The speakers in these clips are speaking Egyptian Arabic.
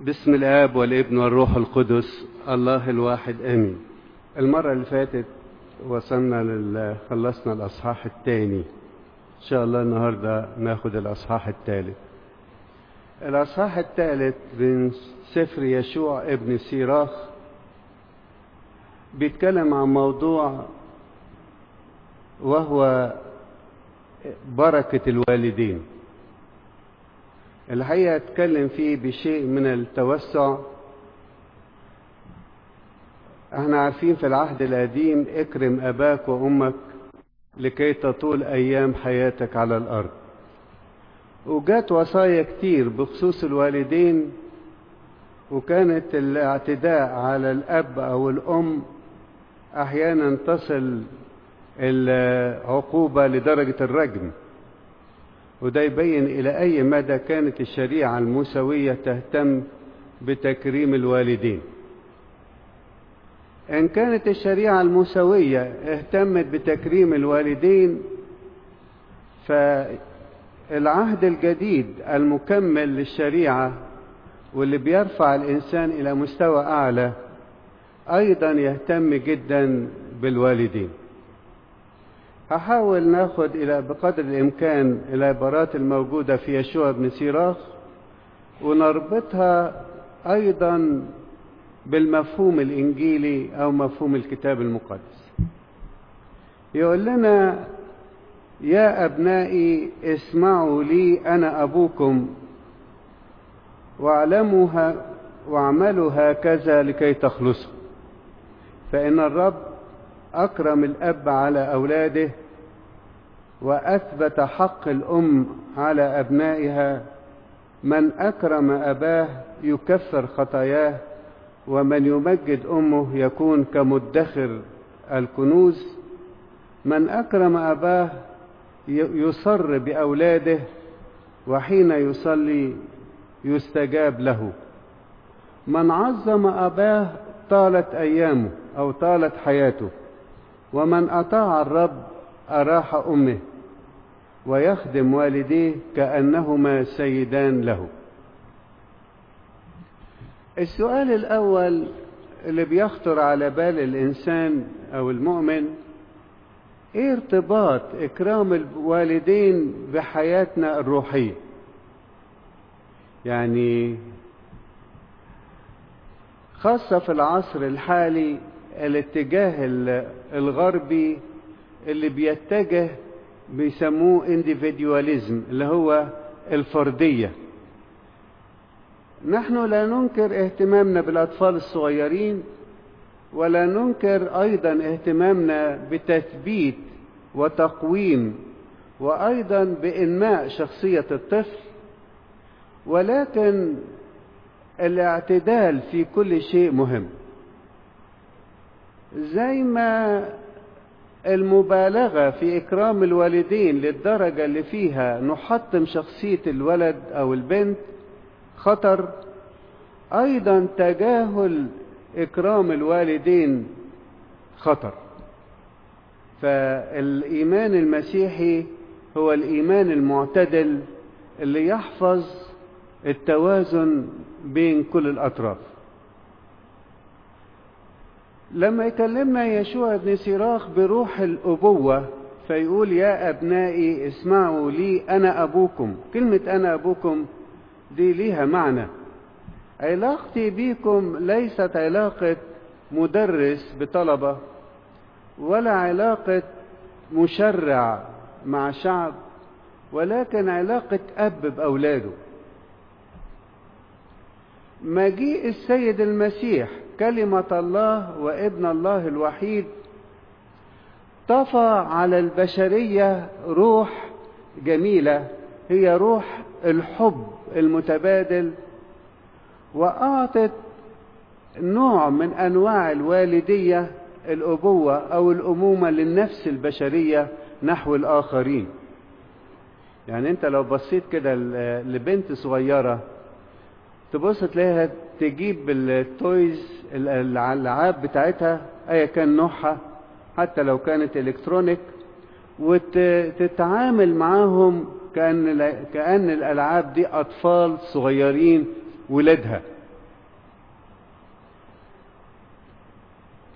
بسم الآب والابن والروح القدس الله الواحد آمين المرة اللي فاتت وصلنا لل... خلصنا الأصحاح الثاني إن شاء الله النهاردة ناخد الأصحاح الثالث الأصحاح الثالث من سفر يشوع ابن سيراخ بيتكلم عن موضوع وهو بركة الوالدين الحقيقة اتكلم فيه بشيء من التوسع احنا عارفين في العهد القديم اكرم اباك وامك لكي تطول ايام حياتك على الارض وجات وصايا كتير بخصوص الوالدين وكانت الاعتداء على الاب او الام احيانا تصل العقوبة لدرجة الرجم وده يبين إلى أي مدى كانت الشريعة الموسوية تهتم بتكريم الوالدين إن كانت الشريعة الموسوية اهتمت بتكريم الوالدين فالعهد الجديد المكمل للشريعة واللي بيرفع الإنسان إلى مستوى أعلى أيضا يهتم جدا بالوالدين هحاول ناخد إلى بقدر الإمكان العبارات الموجودة في يشوع بن سيراخ ونربطها أيضا بالمفهوم الإنجيلي أو مفهوم الكتاب المقدس يقول لنا يا أبنائي اسمعوا لي أنا أبوكم واعلموا واعملوا هكذا لكي تخلصوا فإن الرب أكرم الأب على أولاده وأثبت حق الأم على أبنائها من أكرم أباه يكفر خطاياه ومن يمجد أمه يكون كمدخر الكنوز من أكرم أباه يصر بأولاده وحين يصلي يستجاب له من عظم أباه طالت أيامه أو طالت حياته ومن أطاع الرب أراح أمه ويخدم والديه كأنهما سيدان له السؤال الأول اللي بيخطر على بال الإنسان أو المؤمن إيه ارتباط إكرام الوالدين بحياتنا الروحية يعني خاصة في العصر الحالي الاتجاه الغربي اللي بيتجه بيسموه انديفيديواليزم اللي هو الفردية نحن لا ننكر اهتمامنا بالأطفال الصغيرين ولا ننكر أيضا اهتمامنا بتثبيت وتقويم وأيضا بإنماء شخصية الطفل ولكن الاعتدال في كل شيء مهم زي ما المبالغة في إكرام الوالدين للدرجة اللي فيها نحطم شخصية الولد أو البنت خطر أيضا تجاهل إكرام الوالدين خطر فالإيمان المسيحي هو الإيمان المعتدل اللي يحفظ التوازن بين كل الأطراف لما يكلمنا يشوع بن سيراخ بروح الأبوة فيقول يا أبنائي اسمعوا لي أنا أبوكم كلمة أنا أبوكم دي ليها معنى علاقتي بيكم ليست علاقة مدرس بطلبة ولا علاقة مشرع مع شعب ولكن علاقة أب بأولاده مجيء السيد المسيح كلمة الله وابن الله الوحيد طفى على البشرية روح جميلة هي روح الحب المتبادل وأعطت نوع من أنواع الوالدية الأبوة أو الأمومة للنفس البشرية نحو الآخرين يعني أنت لو بصيت كده لبنت صغيرة تبص تلاقيها تجيب التويز الالعاب بتاعتها ايا كان نوعها حتى لو كانت الكترونيك وتتعامل معاهم كأن كأن الألعاب دي أطفال صغيرين ولادها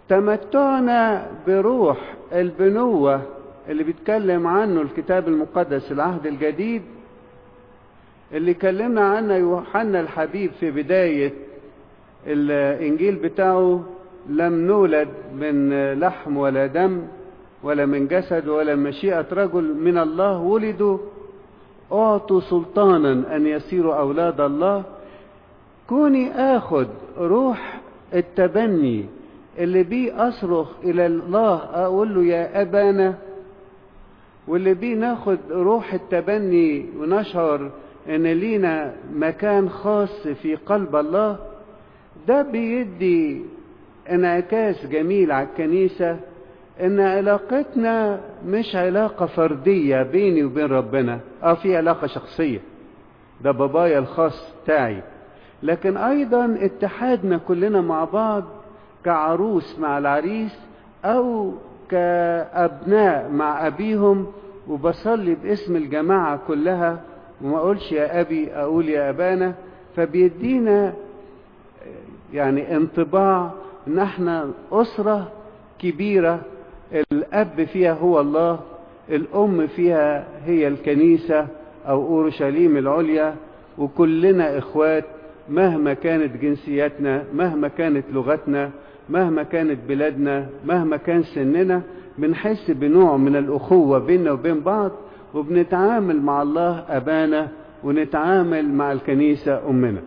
تمتعنا بروح البنوة اللي بيتكلم عنه الكتاب المقدس العهد الجديد اللي كلمنا عنه يوحنا الحبيب في بداية الإنجيل بتاعه لم نولد من لحم ولا دم ولا من جسد ولا مشيئة رجل من الله ولدوا أعطوا سلطانا أن يصيروا أولاد الله كوني آخد روح التبني اللي بيه أصرخ إلى الله أقول له يا أبانا واللي بيه ناخد روح التبني ونشعر ان لينا مكان خاص في قلب الله ده بيدي انعكاس جميل على الكنيسة ان علاقتنا مش علاقة فردية بيني وبين ربنا اه في علاقة شخصية ده بابايا الخاص بتاعي لكن ايضا اتحادنا كلنا مع بعض كعروس مع العريس او كابناء مع ابيهم وبصلي باسم الجماعة كلها وما اقولش يا ابي اقول يا ابانا فبيدينا يعني انطباع ان احنا اسرة كبيرة الاب فيها هو الله الام فيها هي الكنيسة او اورشليم العليا وكلنا اخوات مهما كانت جنسياتنا مهما كانت لغتنا مهما كانت بلادنا مهما كان سننا بنحس بنوع من الاخوة بيننا وبين بعض وبنتعامل مع الله أبانا ونتعامل مع الكنيسة أمنا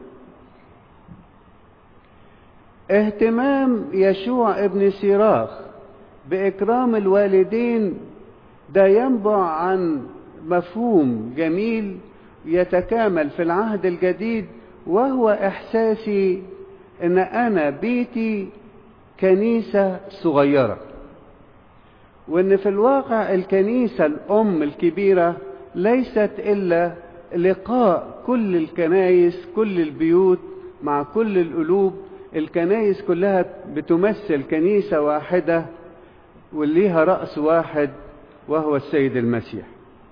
اهتمام يشوع ابن سيراخ بإكرام الوالدين ده ينبع عن مفهوم جميل يتكامل في العهد الجديد وهو إحساسي إن أنا بيتي كنيسة صغيرة وان في الواقع الكنيسة الام الكبيرة ليست الا لقاء كل الكنايس كل البيوت مع كل القلوب الكنايس كلها بتمثل كنيسة واحدة وليها رأس واحد وهو السيد المسيح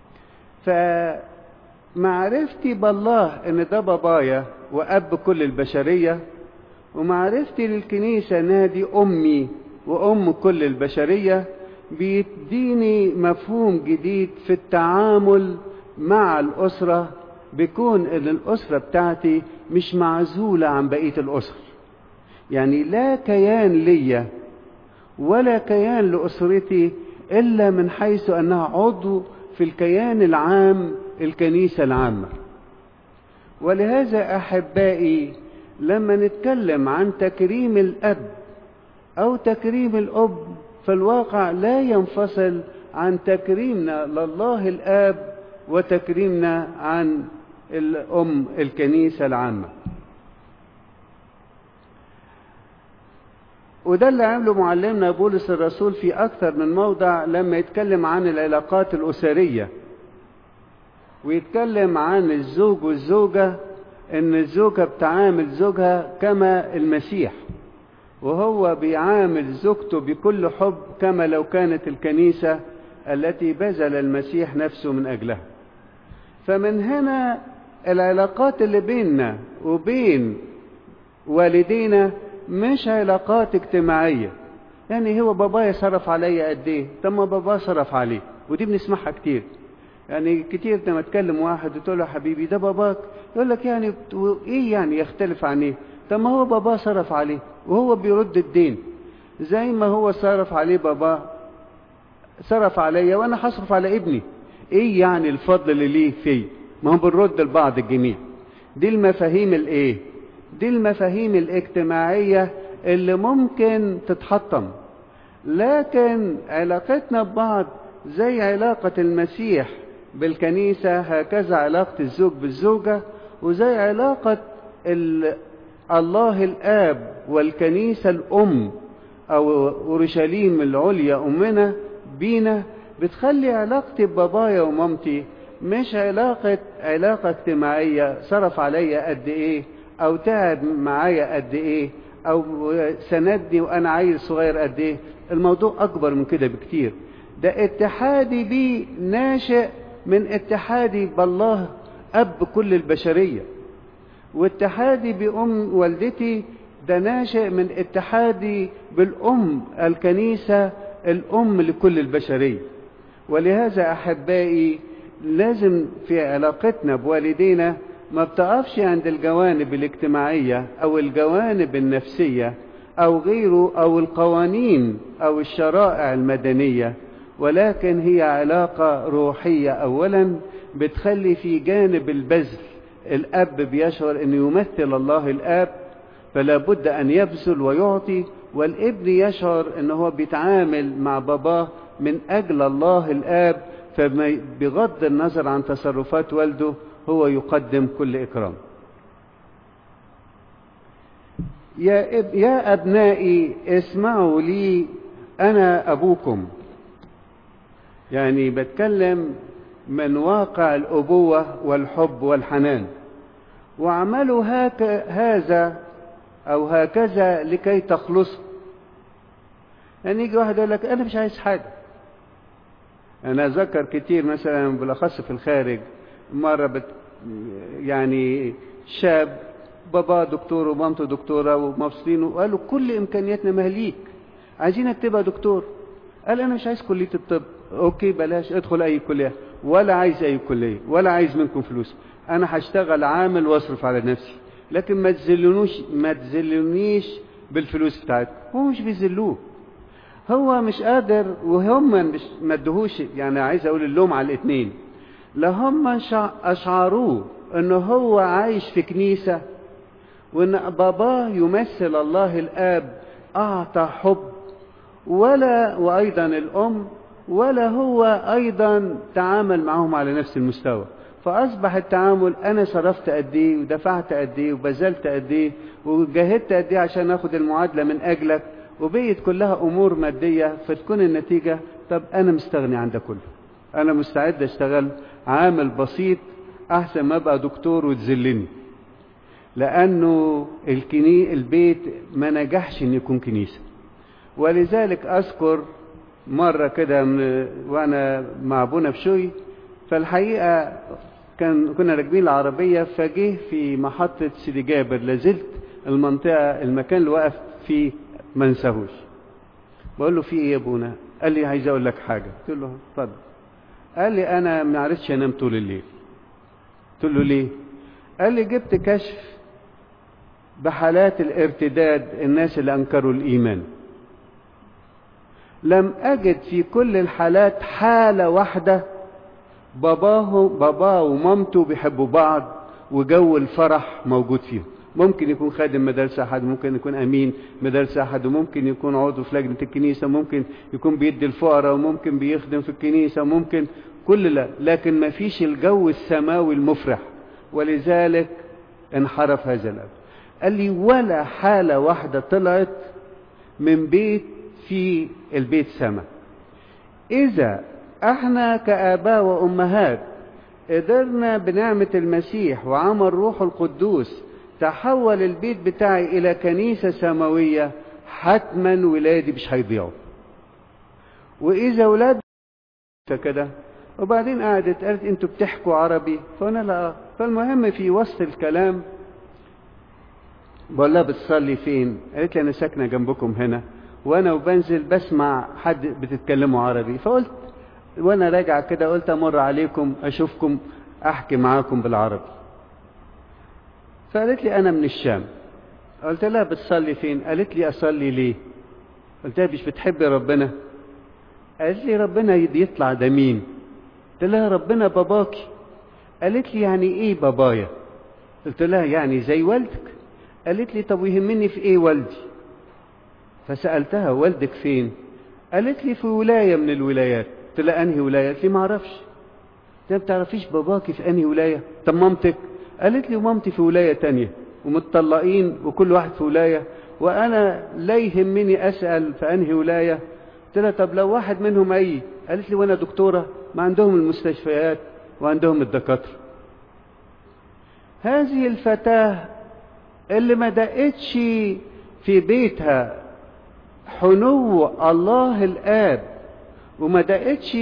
فمعرفتي بالله ان ده بابايا واب كل البشرية ومعرفتي للكنيسة انها دي امي وام كل البشرية بيديني مفهوم جديد في التعامل مع الأسرة بيكون ان الأسرة بتاعتي مش معزولة عن بقية الأسر يعني لا كيان ليا ولا كيان لأسرتي إلا من حيث أنها عضو في الكيان العام الكنيسة العامة ولهذا أحبائي لما نتكلم عن تكريم الأب أو تكريم الأب فالواقع لا ينفصل عن تكريمنا لله الآب وتكريمنا عن الأم الكنيسة العامة وده اللي عمله معلمنا بولس الرسول في أكثر من موضع لما يتكلم عن العلاقات الأسرية ويتكلم عن الزوج والزوجة إن الزوجة بتعامل زوجها كما المسيح وهو بيعامل زوجته بكل حب كما لو كانت الكنيسة التي بذل المسيح نفسه من أجلها فمن هنا العلاقات اللي بيننا وبين والدينا مش علاقات اجتماعية يعني هو بابايا صرف عليا قد ايه طب ما بابا صرف عليه ودي بنسمعها كتير يعني كتير لما تكلم واحد وتقول له حبيبي ده باباك يقول لك يعني ايه يعني يختلف عن ايه طب ما هو بابا صرف عليه وهو بيرد الدين زي ما هو صرف عليه بابا صرف عليا وانا هصرف على ابني ايه يعني الفضل اللي ليه فيه ما هو بنرد لبعض الجميع دي المفاهيم الايه دي المفاهيم الاجتماعية اللي ممكن تتحطم لكن علاقتنا ببعض زي علاقة المسيح بالكنيسة هكذا علاقة الزوج بالزوجة وزي علاقة الله الآب والكنيسة الأم أو أورشليم العليا أمنا بينا بتخلي علاقتي ببابايا ومامتي مش علاقة علاقة اجتماعية صرف عليا قد ايه او تعب معايا قد ايه او سندني وانا عيل صغير قد ايه الموضوع اكبر من كده بكتير ده اتحادي بيه ناشئ من اتحادي بالله اب كل البشرية واتحادي بأم والدتي ده ناشئ من اتحادي بالأم الكنيسة الأم لكل البشرية ولهذا أحبائي لازم في علاقتنا بوالدينا ما بتقفش عند الجوانب الاجتماعية أو الجوانب النفسية أو غيره أو القوانين أو الشرائع المدنية ولكن هي علاقة روحية أولا بتخلي في جانب البذل الأب بيشعر أنه يمثل الله الآب فلا بد أن يبذل ويعطي والابن يشعر أنه هو بيتعامل مع باباه من أجل الله الآب فبغض النظر عن تصرفات والده هو يقدم كل إكرام يا, إب يا أبنائي اسمعوا لي أنا أبوكم يعني بتكلم من واقع الأبوة والحب والحنان واعملوا هك هذا أو هكذا لكي تخلصوا يعني يجي واحد يقول لك أنا مش عايز حاجة أنا أذكر كتير مثلا بالأخص في الخارج مرة بت يعني شاب بابا دكتور ومامته دكتورة ومبسوطين وقالوا كل إمكانياتنا مهليك عايزينك تبقى دكتور قال أنا مش عايز كلية الطب أوكي بلاش ادخل أي كلية ولا عايز أي كلية ولا عايز منكم فلوس أنا هشتغل عامل وأصرف على نفسي لكن ما تذلونوش ما تذلونيش بالفلوس بتاعتكم هو مش بيذلوه هو مش قادر وهم مش ما ادهوش يعني عايز اقول اللوم على الاثنين لا هم اشعروه ان هو عايش في كنيسة وان باباه يمثل الله الاب اعطى حب ولا وايضا الام ولا هو ايضا تعامل معهم على نفس المستوى فاصبح التعامل انا صرفت قد ايه ودفعت قد ايه وبذلت قد ايه وجاهدت قد ايه عشان اخد المعادله من اجلك وبقيت كلها امور ماديه فتكون النتيجه طب انا مستغني عن ده كله انا مستعد اشتغل عامل بسيط احسن ما ابقى دكتور وتذلني لانه الكني البيت ما نجحش ان يكون كنيسه ولذلك اذكر مره كده وانا مع ابونا بشوي فالحقيقه كان كنا راكبين العربيه فجه في محطه سيدي جابر لازلت المنطقه المكان اللي وقف فيه ما انساهوش بقول له في ايه يا ابونا قال لي عايز اقول لك حاجه قلت له اتفضل قال لي انا ما عرفتش انام طول الليل قلت له ليه قال لي جبت كشف بحالات الارتداد الناس اللي انكروا الايمان لم اجد في كل الحالات حاله واحده باباه باباه ومامته بيحبوا بعض وجو الفرح موجود فيهم ممكن يكون خادم مدرسة أحد ممكن يكون أمين مدرسة أحد وممكن يكون عضو في لجنة الكنيسة ممكن يكون بيدي الفقراء وممكن بيخدم في الكنيسة ممكن كل لا لكن ما فيش الجو السماوي المفرح ولذلك انحرف هذا الأب قال لي ولا حالة واحدة طلعت من بيت في البيت سما إذا احنا كآباء وأمهات قدرنا بنعمة المسيح وعمل روح القدوس تحول البيت بتاعي الى كنيسه سماويه حتما ولادي مش هيضيعوا واذا ولاد كده وبعدين قعدت قالت انتوا بتحكوا عربي فانا لا فالمهم في وسط الكلام بقول لها بتصلي فين قالت لي انا ساكنه جنبكم هنا وانا وبنزل بسمع حد بتتكلموا عربي فقلت وانا راجع كده قلت امر عليكم اشوفكم احكي معاكم بالعربي فقالت لي انا من الشام قلت لها بتصلي فين قالت لي اصلي ليه قلت لها مش بتحبي ربنا قالت لي ربنا يطلع ده مين قلت لها ربنا باباكي قالت لي يعني ايه بابايا قلت لها يعني زي والدك قالت لي طب ويهمني في ايه والدي فسالتها والدك فين قالت لي في ولايه من الولايات قلت لها انهي ولايه قالت لي ما اعرفش انت ما بتعرفيش باباكي في انهي ولايه طب مامتك قالت لي ومامتي في ولاية تانية ومتطلقين وكل واحد في ولاية وأنا لا يهمني أسأل في أنهي ولاية قلت لها طب لو واحد منهم أي قالت لي وأنا دكتورة ما عندهم المستشفيات وعندهم الدكاترة هذه الفتاة اللي ما دقتش في بيتها حنو الله الآب وما دقتش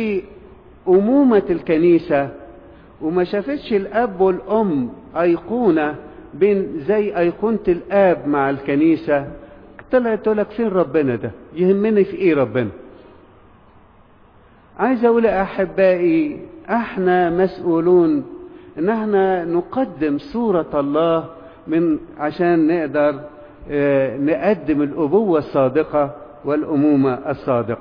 أمومة الكنيسة وما شافتش الأب والأم أيقونة بين زي أيقونة الآب مع الكنيسة طلعت تقول لك فين ربنا ده يهمني في ايه ربنا عايز اقول احبائي احنا مسؤولون ان احنا نقدم صورة الله من عشان نقدر اه نقدم الابوة الصادقة والامومة الصادقة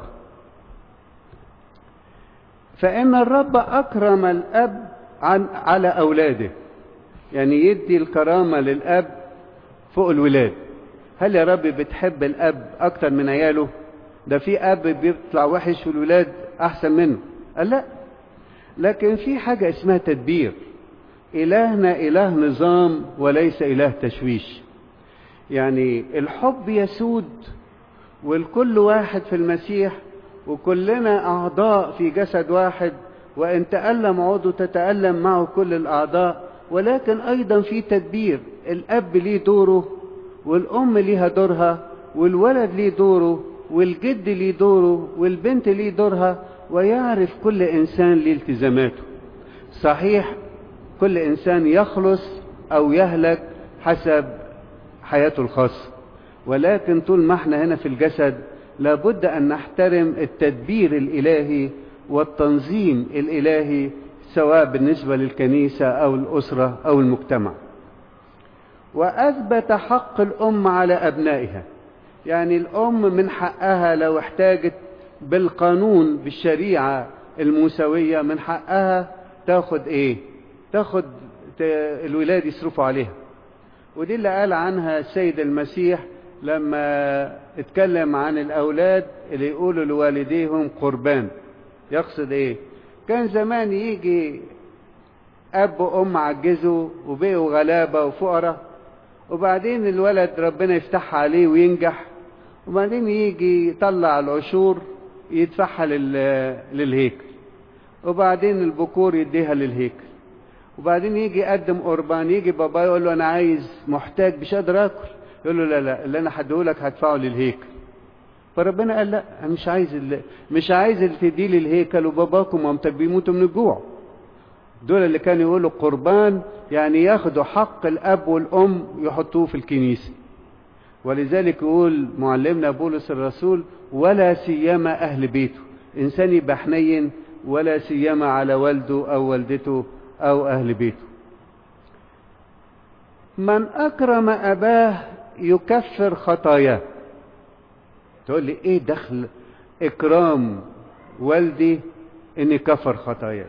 فان الرب اكرم الاب عن على اولاده يعني يدي الكرامة للاب فوق الولاد هل يا رب بتحب الاب اكتر من عياله ده في اب بيطلع وحش والولاد احسن منه قال لا لكن في حاجة اسمها تدبير الهنا اله نظام وليس اله تشويش يعني الحب يسود والكل واحد في المسيح وكلنا اعضاء في جسد واحد وان تألم عضو تتألم معه كل الاعضاء ولكن ايضا في تدبير الاب ليه دوره والأم ليها دورها والولد ليه دوره والجد ليه دوره والبنت ليه دورها ويعرف كل إنسان ليه التزاماته صحيح كل إنسان يخلص أو يهلك حسب حياته الخاصة ولكن طول ما احنا هنا في الجسد لابد أن نحترم التدبير الإلهي والتنظيم الإلهي سواء بالنسبة للكنيسة أو الأسرة أو المجتمع وأثبت حق الأم على أبنائها يعني الأم من حقها لو احتاجت بالقانون بالشريعة الموسوية من حقها تاخد ايه تاخد الولاد يصرفوا عليها ودي اللي قال عنها السيد المسيح لما اتكلم عن الأولاد اللي يقولوا لوالديهم قربان يقصد ايه كان زمان يجي أب وأم عجزوا وبقوا غلابة وفقراء وبعدين الولد ربنا يفتحها عليه وينجح وبعدين يجي يطلع العشور يدفعها للهيكل وبعدين البكور يديها للهيكل وبعدين يجي يقدم قربان يجي بابا يقول له انا عايز محتاج مش قادر اكل يقول له لا لا اللي انا هديهولك هدفعه للهيكل فربنا قال لا انا مش عايز اللي مش عايز اللي تديه للهيكل وباباكم ومامتك بيموتوا من الجوع دول اللي كانوا يقولوا قربان يعني ياخدوا حق الاب والام يحطوه في الكنيسه ولذلك يقول معلمنا بولس الرسول ولا سيما اهل بيته انسان يبقى حنين ولا سيما على والده او والدته او اهل بيته من اكرم اباه يكفر خطاياه تقول لي ايه دخل اكرام والدي ان كفر خطاياه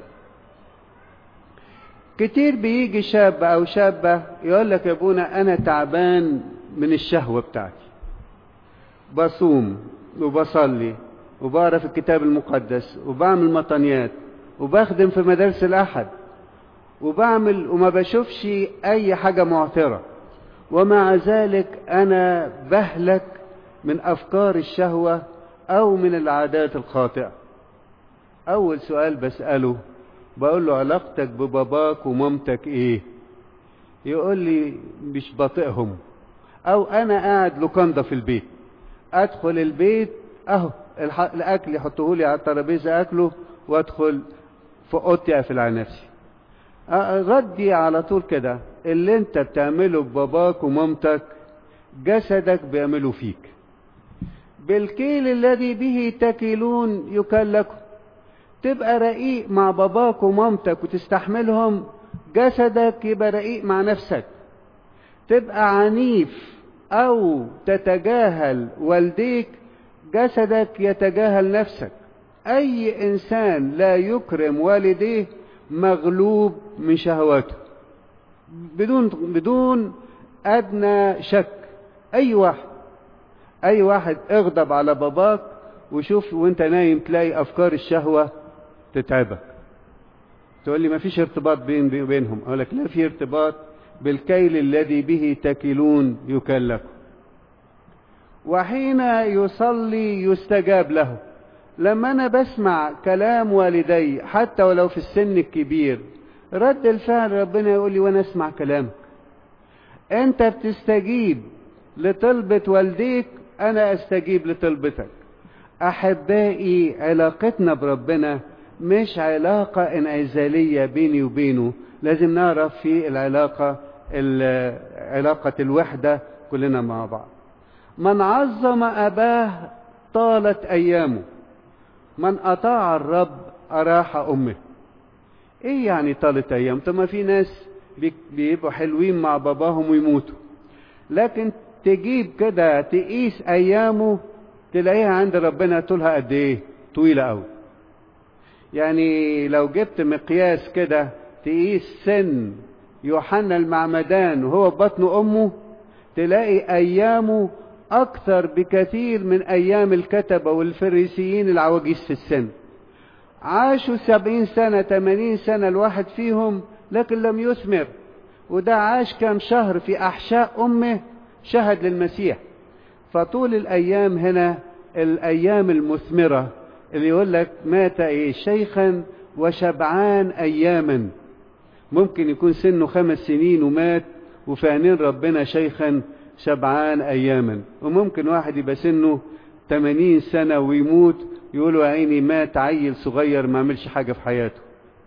كتير بيجي شاب او شابة يقول لك يا ابونا انا تعبان من الشهوة بتاعتي بصوم وبصلي وبقرا في الكتاب المقدس وبعمل مطنيات وبخدم في مدارس الاحد وبعمل وما بشوفش اي حاجة معثرة ومع ذلك انا بهلك من افكار الشهوة او من العادات الخاطئة اول سؤال بسأله بقول له علاقتك بباباك ومامتك ايه يقول لي مش بطيقهم او انا قاعد لوكاندا في البيت ادخل البيت اهو الاكل يحطوه لي على الترابيزه اكله وادخل في اوضتي اقفل على نفسي ردي على طول كده اللي انت بتعمله بباباك ومامتك جسدك بيعمله فيك بالكيل الذي به تكيلون يكلكم تبقى رقيق مع باباك ومامتك وتستحملهم جسدك يبقى رقيق مع نفسك تبقى عنيف او تتجاهل والديك جسدك يتجاهل نفسك اي انسان لا يكرم والديه مغلوب من شهواته بدون بدون ادنى شك اي واحد اي واحد اغضب على باباك وشوف وانت نايم تلاقي افكار الشهوه تتعبك تقول لي ما فيش ارتباط بين بينهم اقول لك لا في ارتباط بالكيل الذي به تكلون يكلكم وحين يصلي يستجاب له لما انا بسمع كلام والدي حتى ولو في السن الكبير رد الفعل ربنا يقول لي وانا اسمع كلامك انت بتستجيب لطلبة والديك انا استجيب لطلبتك احبائي علاقتنا بربنا مش علاقة انعزالية بيني وبينه لازم نعرف في العلاقة علاقة الوحدة كلنا مع بعض من عظم أباه طالت أيامه من أطاع الرب أراح أمه إيه يعني طالت أيام طب ما في ناس بيبقوا حلوين مع باباهم ويموتوا لكن تجيب كده تقيس أيامه تلاقيها عند ربنا طولها قد إيه طويلة أوي يعني لو جبت مقياس كده تقيس سن يوحنا المعمدان وهو بطن أمه تلاقي أيامه أكثر بكثير من أيام الكتبة والفريسيين العواجيز في السن عاشوا سبعين سنة تمانين سنة الواحد فيهم لكن لم يثمر وده عاش كم شهر في أحشاء أمه شهد للمسيح فطول الأيام هنا الأيام المثمرة اللي يقول لك مات إيه شيخا وشبعان أياما ممكن يكون سنه خمس سنين ومات وفي عينين ربنا شيخا شبعان أياما وممكن واحد يبقى سنه 80 سنة ويموت يقولوا يا عيني مات عيل صغير ما عملش حاجة في حياته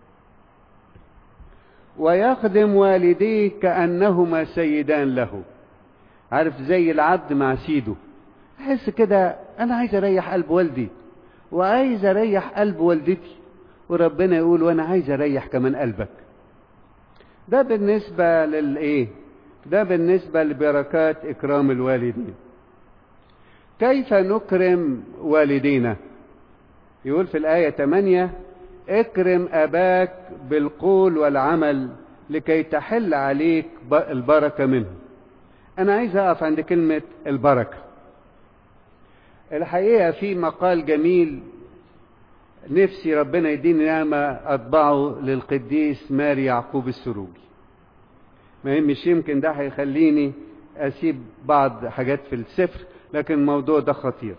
ويخدم والديه كأنهما سيدان له عارف زي العبد مع سيده احس كده انا عايز اريح قلب والدي وعايز اريح قلب والدتي وربنا يقول وانا عايز اريح كمان قلبك ده بالنسبة للايه ده بالنسبة لبركات اكرام الوالدين كيف نكرم والدينا يقول في الآية 8 اكرم أباك بالقول والعمل لكي تحل عليك البركة منه أنا عايز أقف عند كلمة البركة الحقيقة في مقال جميل نفسي ربنا يديني نعمة أطبعه للقديس ماري يعقوب السروجي ما مش يمكن ده هيخليني أسيب بعض حاجات في السفر لكن الموضوع ده خطير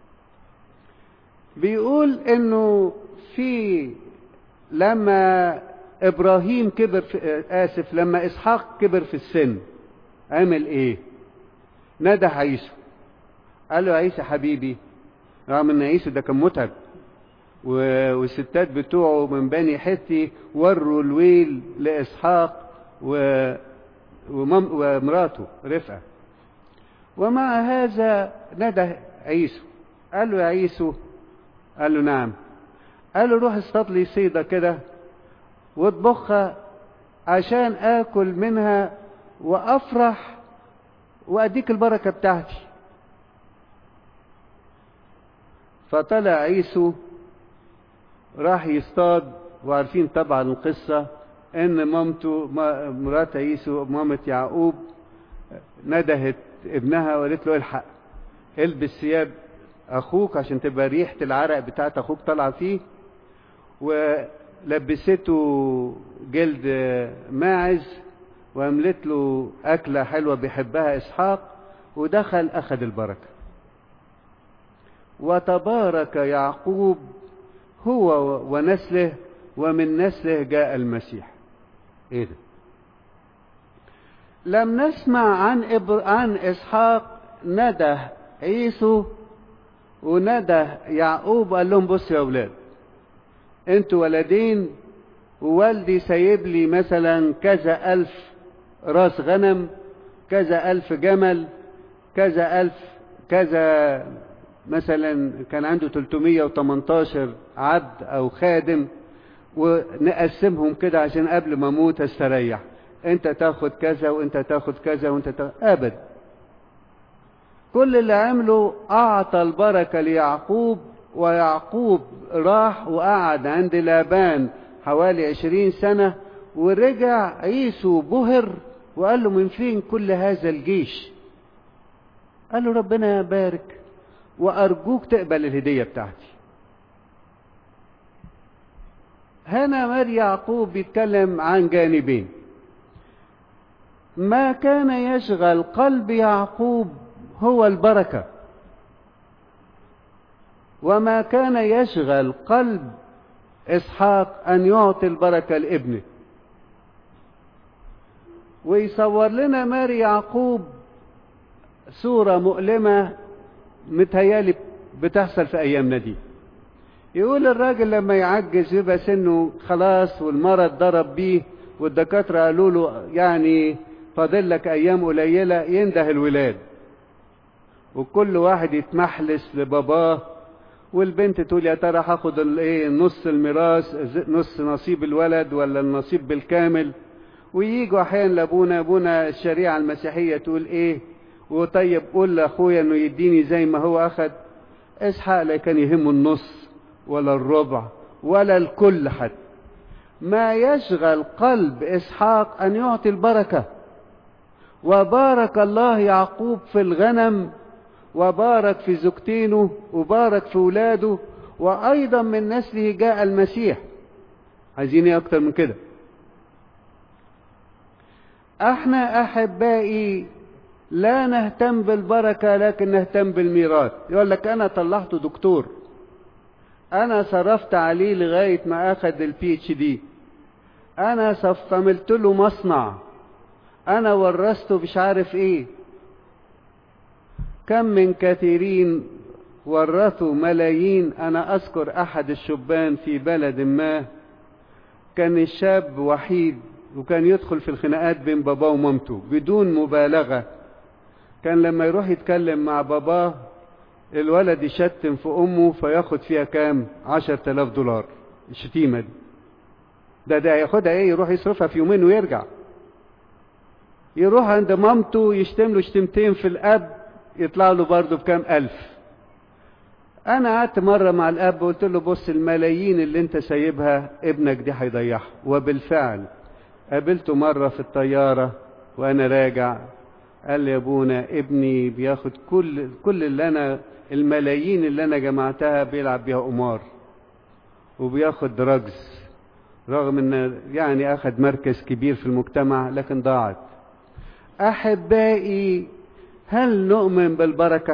بيقول انه في لما ابراهيم كبر في اسف لما اسحاق كبر في السن عمل ايه نده عيسو قال له عيسى حبيبي رغم ان عيسو ده كان متعب والستات بتوعه من بني حتي وروا الويل لاسحاق و... ومراته رفقه ومع هذا ندى عيسو قال له يا عيسو قال له نعم قال له روح اصطاد لي صيدة كده واطبخها عشان اكل منها وافرح واديك البركة بتاعتي فطلع عيسو راح يصطاد وعارفين طبعا القصة ان مامته مرات عيسو مامة يعقوب ندهت ابنها وقالت له الحق البس ثياب اخوك عشان تبقى ريحه العرق بتاعت اخوك طالعه فيه ولبسته جلد ماعز وعملت له اكله حلوه بيحبها اسحاق ودخل اخذ البركه وتبارك يعقوب هو ونسله ومن نسله جاء المسيح ايه ده لم نسمع عن إبر... عن اسحاق ندى عيسو وندى يعقوب قال لهم بصوا يا اولاد انتوا ولدين ووالدي سايب لي مثلا كذا الف راس غنم كذا الف جمل كذا الف كذا مثلا كان عنده 318 عبد او خادم ونقسمهم كده عشان قبل ما اموت استريح انت تاخد كذا وانت تاخد كذا وانت تاخد ابدا كل اللي عمله اعطى البركه ليعقوب ويعقوب راح وقعد عند لابان حوالي عشرين سنة ورجع عيسو بهر وقال له من فين كل هذا الجيش قال له ربنا يبارك وأرجوك تقبل الهدية بتاعتي هنا مار يعقوب بيتكلم عن جانبين ما كان يشغل قلب يعقوب هو البركة وما كان يشغل قلب إسحاق أن يعطي البركة لابنه ويصور لنا ماري يعقوب صورة مؤلمة متهيالي بتحصل في أيامنا دي يقول الراجل لما يعجز يبقى سنه خلاص والمرض ضرب بيه والدكاترة قالوا له يعني فاضل لك ايام قليله ينده الولاد وكل واحد يتمحلس لباباه والبنت تقول يا ترى هاخد الايه نص الميراث نص نصيب الولد ولا النصيب بالكامل وييجوا احيانا لابونا ابونا الشريعه المسيحيه تقول ايه وطيب قول لاخويا انه يديني زي ما هو اخد اسحاق لا كان يهمه النص ولا الربع ولا الكل حتى ما يشغل قلب اسحاق ان يعطي البركه وبارك الله يعقوب في الغنم وبارك في زوجتينه وبارك في ولاده وايضا من نسله جاء المسيح عايزين ايه اكتر من كده احنا احبائي لا نهتم بالبركه لكن نهتم بالميراث يقول لك انا طلعته دكتور انا صرفت عليه لغايه ما اخذ البي اتش دي انا صملت له مصنع انا ورثته مش عارف ايه كم من كثيرين ورثوا ملايين انا اذكر احد الشبان في بلد ما كان الشاب وحيد وكان يدخل في الخناقات بين باباه ومامته بدون مبالغه كان لما يروح يتكلم مع باباه الولد يشتم في امه فياخد فيها كام عشر تلاف دولار الشتيمه دي ده ده ياخدها ايه يروح يصرفها في يومين ويرجع يروح عند مامته يشتم له شتمتين في الاب يطلع له برضه بكام الف انا قعدت مره مع الاب وقلت له بص الملايين اللي انت سايبها ابنك دي هيضيعها وبالفعل قابلته مره في الطياره وانا راجع قال لي يا ابونا ابني بياخد كل كل اللي انا الملايين اللي انا جمعتها بيلعب بيها قمار وبياخد دراجز رغم ان يعني اخذ مركز كبير في المجتمع لكن ضاعت احبائي هل نؤمن بالبركه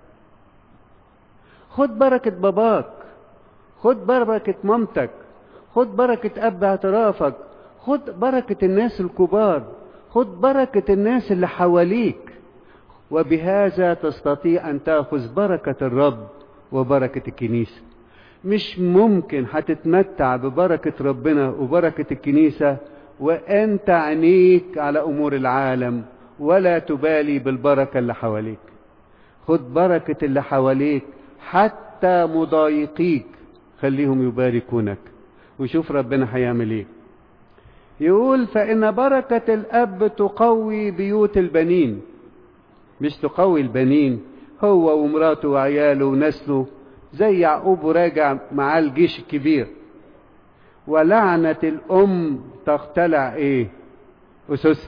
خد بركه باباك خد بركه مامتك خد بركه اب اعترافك خد بركه الناس الكبار خد بركه الناس اللي حواليك وبهذا تستطيع ان تاخذ بركه الرب وبركه الكنيسه مش ممكن هتتمتع ببركه ربنا وبركه الكنيسه وانت عينيك على امور العالم ولا تبالي بالبركه اللي حواليك خد بركه اللي حواليك حتى مضايقيك خليهم يباركونك وشوف ربنا هيعمل ايه يقول فان بركه الاب تقوي بيوت البنين مش تقوي البنين هو ومراته وعياله ونسله زي يعقوب راجع معاه الجيش الكبير ولعنة الأم تختلع إيه؟ أسسها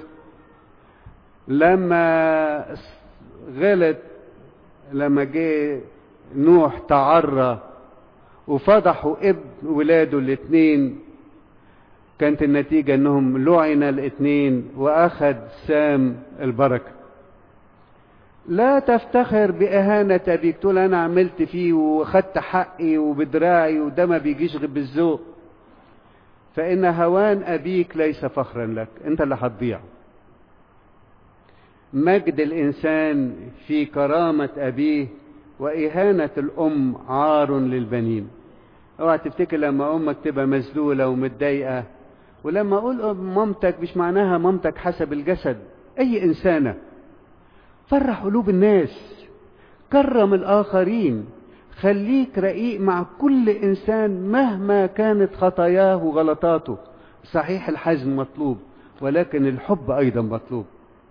لما غلط لما جه نوح تعرى وفضحوا ابن ولاده الاثنين كانت النتيجة انهم لعن الاثنين واخذ سام البركة لا تفتخر بإهانة أبيك تقول أنا عملت فيه وخدت حقي وبدراعي وده ما بيجيش غير بالذوق فإن هوان أبيك ليس فخرا لك أنت اللي هتضيع مجد الإنسان في كرامة أبيه وإهانة الأم عار للبنين اوعى تفتكر لما أمك تبقى مذلولة ومتضايقة ولما أقول مامتك مش معناها مامتك حسب الجسد أي إنسانة فرح قلوب الناس كرم الآخرين خليك رقيق مع كل إنسان مهما كانت خطاياه وغلطاته صحيح الحزم مطلوب ولكن الحب أيضا مطلوب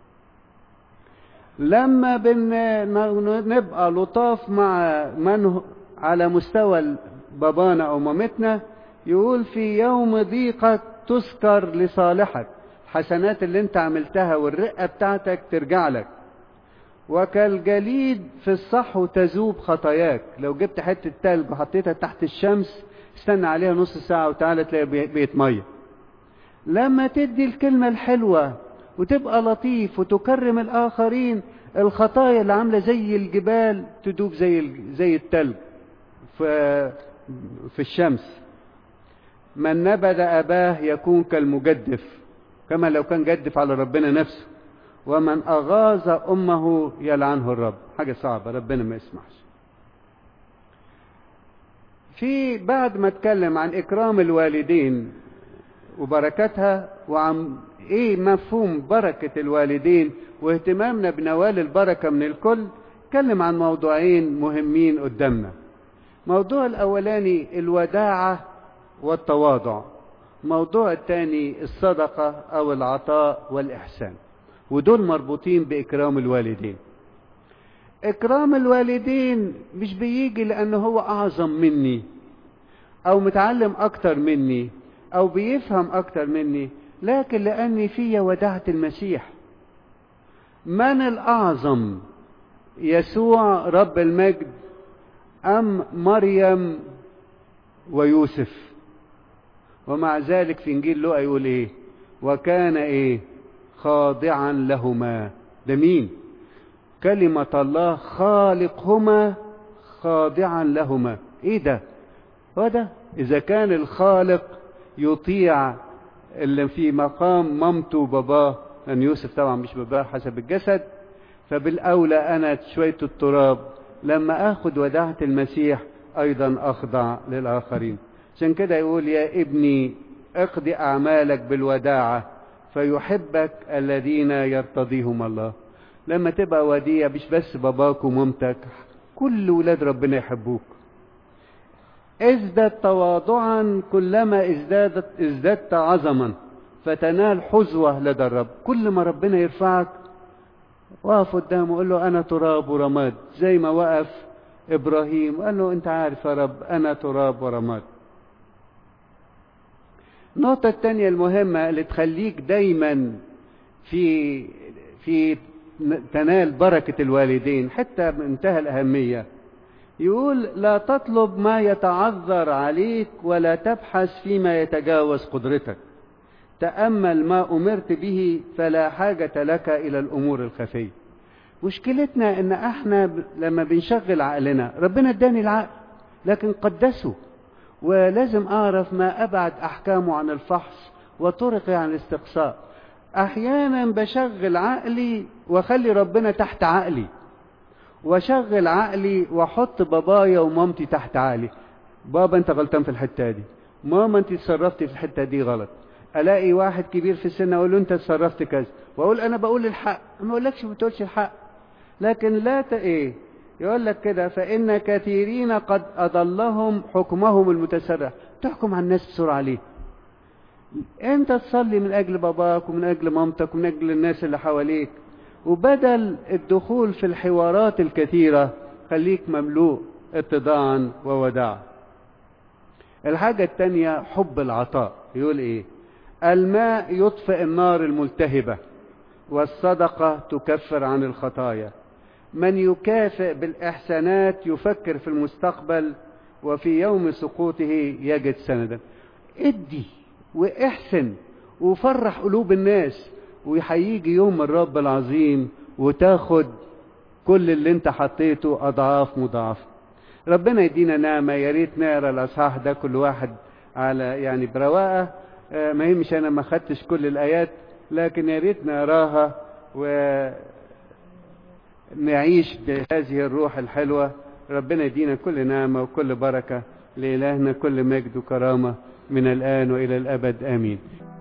لما بن نبقى لطاف مع من على مستوى بابانا أو مامتنا يقول في يوم ضيقك تذكر لصالحك الحسنات اللي انت عملتها والرقة بتاعتك ترجع لك وكالجليد في الصحو تذوب خطاياك لو جبت حتة تلج وحطيتها تحت الشمس استنى عليها نص ساعة وتعالى تلاقي بقيت مية لما تدي الكلمة الحلوة وتبقى لطيف وتكرم الآخرين الخطايا اللي عاملة زي الجبال تدوب زي زي التلج في في الشمس من نبذ أباه يكون كالمجدف كما لو كان جدف على ربنا نفسه ومن أغاظ أمه يلعنه الرب حاجة صعبة ربنا ما يسمحش في بعد ما اتكلم عن إكرام الوالدين وبركاتها وعن ايه مفهوم بركة الوالدين واهتمامنا بنوال البركة من الكل اتكلم عن موضوعين مهمين قدامنا موضوع الاولاني الوداعة والتواضع موضوع الثاني الصدقة او العطاء والاحسان ودول مربوطين باكرام الوالدين اكرام الوالدين مش بيجي لانه هو اعظم مني او متعلم اكتر مني او بيفهم اكتر مني لكن لاني في وداعة المسيح من الاعظم يسوع رب المجد ام مريم ويوسف ومع ذلك في انجيل لوقا يقول ايه وكان ايه خاضعا لهما ده مين كلمة الله خالقهما خاضعا لهما ايه ده هو ده اذا كان الخالق يطيع اللي في مقام مامته وباباه لان يوسف طبعا مش باباه حسب الجسد فبالاولى انا شوية التراب لما اخد وداعة المسيح ايضا اخضع للاخرين عشان كده يقول يا ابني اقضي اعمالك بالوداعة فيحبك الذين يرتضيهم الله لما تبقى وديع مش بس باباك ومامتك كل ولاد ربنا يحبوك ازدد تواضعا كلما ازدادت ازددت عظما فتنال حظوة لدى الرب كل ما ربنا يرفعك وقف قدامه وقال له انا تراب ورماد زي ما وقف ابراهيم وقال له انت عارف يا رب انا تراب ورماد النقطة الثانية المهمة اللي تخليك دايما في في تنال بركة الوالدين حتى بمنتهى الأهمية يقول لا تطلب ما يتعذر عليك ولا تبحث فيما يتجاوز قدرتك تأمل ما أمرت به فلا حاجة لك إلى الأمور الخفية مشكلتنا إن إحنا لما بنشغل عقلنا ربنا اداني العقل لكن قدسه ولازم أعرف ما أبعد أحكامه عن الفحص وطرقه عن الاستقصاء أحيانا بشغل عقلي وأخلي ربنا تحت عقلي واشغل عقلي واحط بابايا ومامتي تحت عقلي بابا انت غلطان في الحته دي ماما انت تصرفتي في الحته دي غلط الاقي واحد كبير في السن اقول له انت تصرفت كذا واقول انا بقول الحق ما اقولكش ما بتقولش الحق لكن لا ت... ايه يقول لك كده فان كثيرين قد اضلهم حكمهم المتسرع تحكم على الناس بسرعه ليه انت تصلي من اجل باباك ومن اجل مامتك ومن اجل الناس اللي حواليك وبدل الدخول في الحوارات الكثيرة خليك مملوء اتضاعا ووداعا الحاجة التانية حب العطاء يقول ايه الماء يطفئ النار الملتهبة والصدقة تكفر عن الخطايا من يكافئ بالإحسانات يفكر في المستقبل وفي يوم سقوطه يجد سندا ادي واحسن وفرح قلوب الناس وهيجي يوم الرب العظيم وتاخد كل اللي انت حطيته اضعاف مضاعفه ربنا يدينا نعمه يا ريت نقرا الاصحاح ده كل واحد على يعني برواقه آه ما يهمش انا ما خدتش كل الايات لكن يا ريت نقراها ونعيش بهذه الروح الحلوه ربنا يدينا كل نعمه وكل بركه لالهنا كل مجد وكرامه من الان والى الابد امين